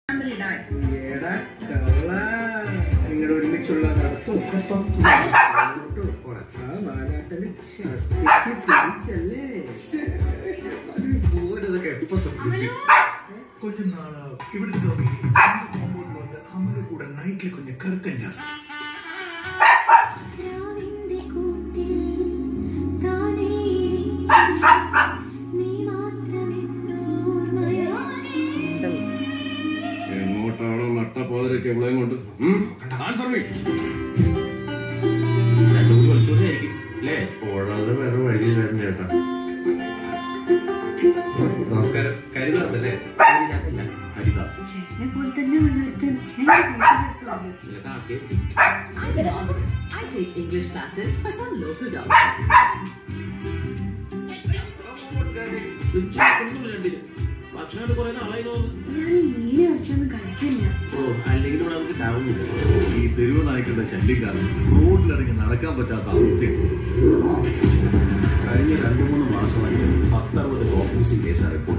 ഏടാ കള്ള നിങ്ങളുടെ ഒരുമിച്ചുള്ള നടത്തും ഒപ്പം ആ മാനാട്ടന് ശസ്തിക്ക് പിടിച്ചല്ലേ പോരതൊക്കെ എപ്പോ ശ്രദ്ധിച്ചു கொஞ்ச நாளா இவனுக்கு டோமி കോമ്പൗണ്ടിൽ വന്ന് അമ്മയുടെ കൂടെ നൈറ്റിൽ കുഞ്ഞ് കറക്കം ജാസ്തി രാവിന്റെ കൂട്ടിൽ താനേ നീ മാത്രമെന്നോർമ്മയാനേ എങ്ങോട്ടാണോ നട്ടപ്പോതരൊക്കെ ഇവിടെയും കൊണ്ട് ആൻസർ മീ രണ്ടു മൂന്ന് വലിച്ചോണ്ടായിരിക്കും അല്ലേ ഓടാതെ വേറെ വഴി വരണം ചേട്ടാ നമസ്കാരം കരിദാസല്ലേ ഹരിദാസ് ചേട്ടനെ പോലെ തന്നെ ഉള്ള ഒരുത്തൻ എന്റെ വീട്ടിലെടുത്തുള്ളൂ ചേട്ടാ ആക്കിയേ I take English classes for some local doctor. ഭക്ഷണമായിട്ട് കുറെ നാളായി തോന്നുന്നു ഞാൻ ഈ മീൻ ഇറച്ചൊന്നും കഴിക്കില്ല ഓ അല്ലെങ്കിൽ ഇവിടെ നമുക്ക് ഡൗണില്ല ഈ തെരുവ് നായ്ക്കളുടെ ശല്യം കാരണം റോഡിലിറങ്ങി നടക്കാൻ പറ്റാത്ത അവസ്ഥയാണ് കഴിഞ്ഞ രണ്ടു മൂന്ന് മാസമായി പത്തറുപത് ഓഫീസിംഗ് കേസാണ് റിപ്പോർട്ട്